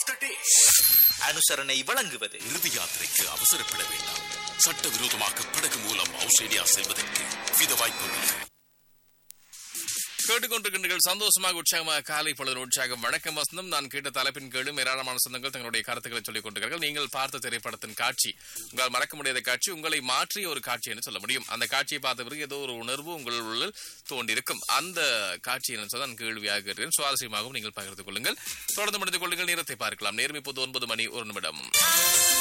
of the டே அனுசரணை வழங்குவது இறுதி யாத்திரைக்கு அவசரப்பட வேண்டாம் சட்டவிரோதமாக படகு மூலம் ஆஸ்திரேலியா செல்வதற்கு வித வாய்ப்புள்ளது கேட்டுக்கொண்டிருக்கின்றீர்கள் சந்தோஷமாக உற்சாகமாக காலை பொழுது உற்சாகம் வணக்கம் வசந்தம் நான் கேட்ட தலைப்பின் கீழும் ஏராளமான சொந்தங்கள் தங்களுடைய கருத்துக்களை சொல்லிக் கொண்டிருக்கிறார்கள் நீங்கள் பார்த்த திரைப்படத்தின் காட்சி உங்களால் மறக்க முடியாத காட்சி உங்களை மாற்றிய ஒரு காட்சி என்று சொல்ல முடியும் அந்த காட்சியை பார்த்த பிறகு ஏதோ ஒரு உணர்வு உங்களுள் தோன்றிருக்கும் அந்த காட்சி என்று சொன்னால் நான் கேள்வியாக இருக்கிறேன் சுவாரஸ்யமாகவும் நீங்கள் பகிர்ந்து கொள்ளுங்கள் தொடர்ந்து முடித்துக் கொள்ளுங்கள் நேரத்தை பார்க்கலாம் நேரம் இப்போது ஒன்பது மணி ஒரு நிமிடம்